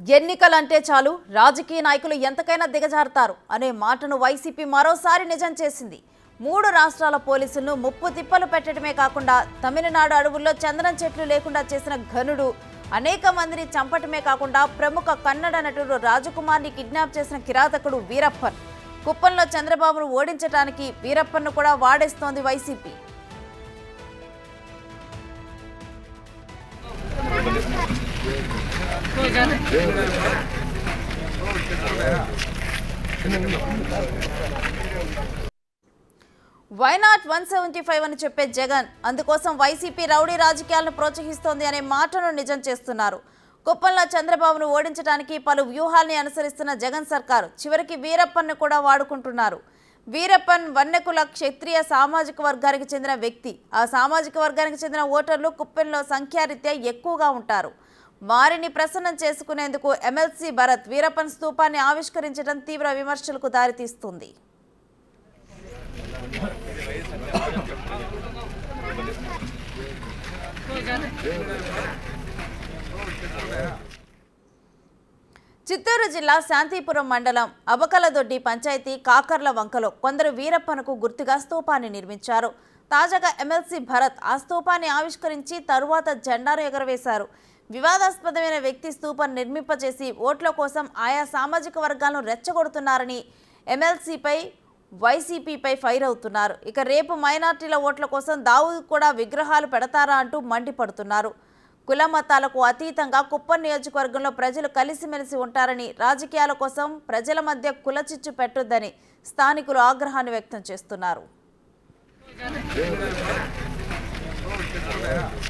ఎన్నికలంటే చాలు రాజకీయ నాయకులు ఎంతకైనా దిగజారుతారు అనే మాటను వైసీపీ మరోసారి నిజం చేసింది మూడు రాష్ట్రాల పోలీసులను ముప్పు తిప్పలు పెట్టడమే కాకుండా తమిళనాడు అడవుల్లో చందనం చెట్లు లేకుండా చేసిన ఘనుడు అనేక మందిని చంపటమే కాకుండా ప్రముఖ కన్నడ నటుడు రాజకుమార్ని కిడ్నాప్ చేసిన కిరాతకుడు వీరప్పన్ కుప్పంలో చంద్రబాబును ఓడించడానికి వీరప్పన్ను కూడా వాడేస్తోంది YCP why not one seventy five అని చెప్పే జగన్ అందుకోసం వైసీపీ రౌడీ రాజకీయాలను ప్రోత్సహిస్తోంది అనే మాటను నిజం చేస్తున్నారు కుప్పంలో చంద్రబాబును ఓడించడానికి పలు వ్యూహాల్ని అనుసరిస్తున్న జగన్ సర్కారు చివరికి వీరప్పన్ను కూడా వాడుకుంటున్నారు వీరప్పన్ వన్నెకుల క్షత్రియ సామాజిక వర్గానికి చెందిన వ్యక్తి ఆ సామాజిక వర్గానికి చెందిన ఓటర్లు కుప్పంలో సంఖ్యారీత్యా ఎక్కువగా ఉంటారు వారిని ప్రసన్నం చేసుకునేందుకు ఎమ్మెల్సీ భరత్ వీరప్పన్ స్తూపాన్ని ఆవిష్కరించడం తీవ్ర విమర్శలకు దారితీస్తుంది చిత్తూరు జిల్లా శాంతిపురం మండలం అబకలదొడ్డి పంచాయతీ కాకర్ల వంకలో కొందరు వీరప్పనకు గుర్తుగా స్తూపాన్ని నిర్మించారు తాజాగా ఎమ్మెల్సీ భరత్ ఆ స్తూపాన్ని ఆవిష్కరించి తరువాత జెండాను ఎగరవేశారు వివాదాస్పదమైన వ్యక్తి స్తూపం నిర్మింపచేసి ఓట్ల కోసం ఆయా సామాజిక వర్గాలను రెచ్చగొడుతున్నారని ఎమ్మెల్సీపై వైసీపీపై ఫైర్ అవుతున్నారు ఇక రేపు మైనార్టీల ఓట్ల కోసం దావుద్ కూడా విగ్రహాలు పెడతారా అంటూ మండిపడుతున్నారు కుల మతాలకు అతీతంగా కుప్పం నియోజకవర్గంలో ప్రజలు కలిసిమెలిసి ఉంటారని రాజకీయాల కోసం ప్రజల మధ్య కుల చిచ్చు పెట్టొద్దని స్థానికులు ఆగ్రహాన్ని వ్యక్తం చేస్తున్నారు